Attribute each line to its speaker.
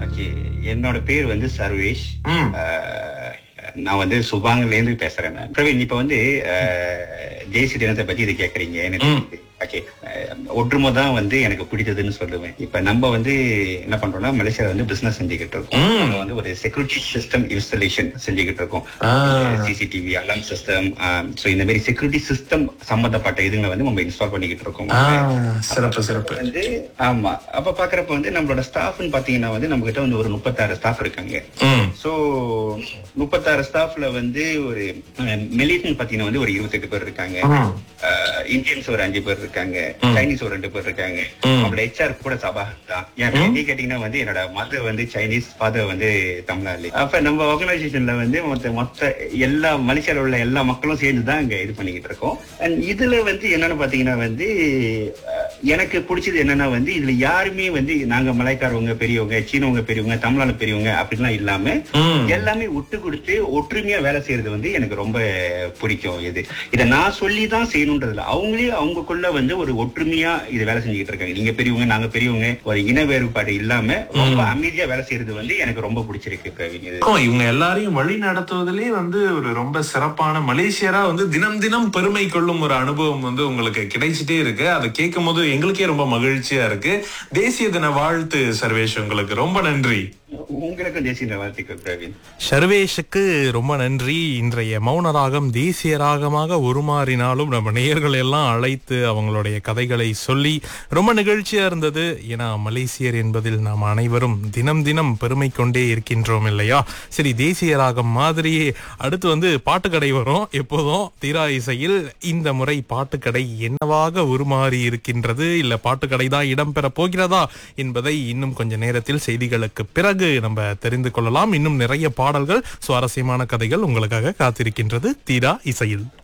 Speaker 1: Okay என்னோட பேர் வந்து சர்வேஷ்
Speaker 2: ம்.
Speaker 1: அஹ், நான் வந்து சுபாங்ல இருந்து பேசுறேன் நான். பிரவீன் இப்ப வந்து அஹ், தேசிய தினத்தை பத்தி இது கேக்குறீங்க எனக்கு ஓகே ஒற்றுமை தான் வந்து எனக்கு பிடித்ததுன்னு சொல்லுவேன் இப்ப நம்ம வந்து என்ன பண்றோம்னா மலேசியால வந்து பிசினஸ் செஞ்சுக்கிட்டு இருக்கோம்
Speaker 2: ம்.
Speaker 1: நம்ம வந்து ஒரு செக்யூரிட்டி சிஸ்டம் இன்ஸ்டலேஷன் செஞ்சுக்கிட்டு இருக்கோம்
Speaker 2: ஆ.
Speaker 1: சிசிடிவி அலாம் சிஸ்டம் சோ இந்த மாதிரி செக்யூரிட்டி சிஸ்டம் சம்பந்தப்பட்ட இதுங்களை வந்து நம்ம இன்ஸ்டால் பண்ணிக்கிட்டு இருக்கோம்
Speaker 2: ஆ, சிறப்பு சிறப்பு
Speaker 1: வந்து ஆமா அப்ப பாக்குறப்ப வந்து நம்மளோட ஸ்டாஃப்னு பாத்தீங்கன்னா வந்து நம்ம கிட்ட வந்து ஒரு முப்பத்தாறு ஸ்டாஃப் இருக்காங்க
Speaker 2: ம்
Speaker 1: சோ முப்பத்தாறு ஸ்டாஃப்ல வந்து ஒரு மெலிட்னு பாத்தீங்கன்னா வந்து ஒரு இருபத்தெட்டு பேர் இருக்காங்க
Speaker 2: ம்.
Speaker 1: இந்தியன்ஸ் ஒரு அஞ்சு பேர் இருக்காங்க சைனீஸ் ஒரு ரெண்டு பேர் இருக்காங்க
Speaker 2: ம்.
Speaker 1: அவங்களோட ஹெச்ஆர் கூட சபா தான் ஏன் நீ கேட்டீங்கன்னா வந்து என்னோட மதர் வந்து சைனீஸ் ஃபாதர் வந்து தமிழ்நாடு அப்ப நம்ம ஆர்கனைசேஷன்ல வந்து மொத்த மொத்த எல்லா மலேசியால உள்ள எல்லா மக்களும் சேர்ந்து தான் இங்க இது பண்ணிக்கிட்டு இருக்கோம் அண்ட் இதுல வந்து என்னன்னு பாத்தீங்கன்னா வந்து அஹ், எனக்கு பிடிச்சது என்னன்னா வந்து இதுல யாருமே வந்து நாங்க மலைக்காரவங்க பெரியவங்க சீனவங்க பெரியவங்க தமிழ்நாடு பெரியவங்க அப்படிலாம் இல்லாம
Speaker 2: ம்.
Speaker 1: எல்லாமே விட்டு கொடுத்து ஒற்றுமையா வேலை செய்யறது வந்து எனக்கு ரொம்ப பிடிக்கும் இது இத நான் சொல்லி தான் செய்யணுன்றதுல அவங்களே அவங்களுக்குள்ள வந்து ஒரு ஒற்றுமையா இது வேலை செஞ்சுக்கிட்டு இருக்காங்க நீங்க பெரியவங்க நாங்க பெரியவங்க ஒரு இன வேறுபாடு இல்லாம ரொம்ப அமைதியா வேலை செய்யறது வந்து எனக்கு ரொம்ப பிடிச்சிருக்கு பிரவீன் இது
Speaker 2: ஆமா, இவங்க எல்லாரையும் வழி நடத்துவதிலே வந்து ஒரு ரொம்ப சிறப்பான மலேசியரா வந்து தினம் தினம் பெருமை கொள்ளும் ஒரு அனுபவம் வந்து உங்களுக்கு கிடைச்சிட்டே இருக்கு அதை கேட்கும் போது எங்களுக்கே ரொம்ப மகிழ்ச்சியா இருக்கு தேசிய தின வாழ்த்து சர்வேஷ் உங்களுக்கு ரொம்ப நன்றி
Speaker 1: உங்களுக்கும் தேசிய வாழ்த்துக்கள் பிரவீன்
Speaker 3: ஷர்வேஷுக்கு ரொம்ப நன்றி இன்றைய மௌன ராகம் தேசிய ராகமாக உருமாறினாலும் நம்ம நேயர்கள் எல்லாம் அழைத்து அவங்களுடைய கதைகளை சொல்லி ரொம்ப நிகழ்ச்சியா இருந்தது ஏன்னா மலேசியர் என்பதில் நாம் அனைவரும் தினம் தினம் பெருமை கொண்டே இருக்கின்றோம் இல்லையா சரி தேசிய ராகம் மாதிரியே அடுத்து வந்து பாட்டுக்கடை வரும் எப்போதும் தீரா இசையில் இந்த முறை பாட்டுக்கடை என்னவாக உருமாறி இருக்கின்றது இல்ல பாட்டுக்கடை தான் இடம்பெற போகிறதா என்பதை இன்னும் கொஞ்ச நேரத்தில் செய்திகளுக்கு பிறகு நம்ம தெரிந்து கொள்ளலாம் இன்னும் நிறைய பாடல்கள் சுவாரஸ்யமான கதைகள் உங்களுக்காக காத்திருக்கின்றது தீரா இசையில்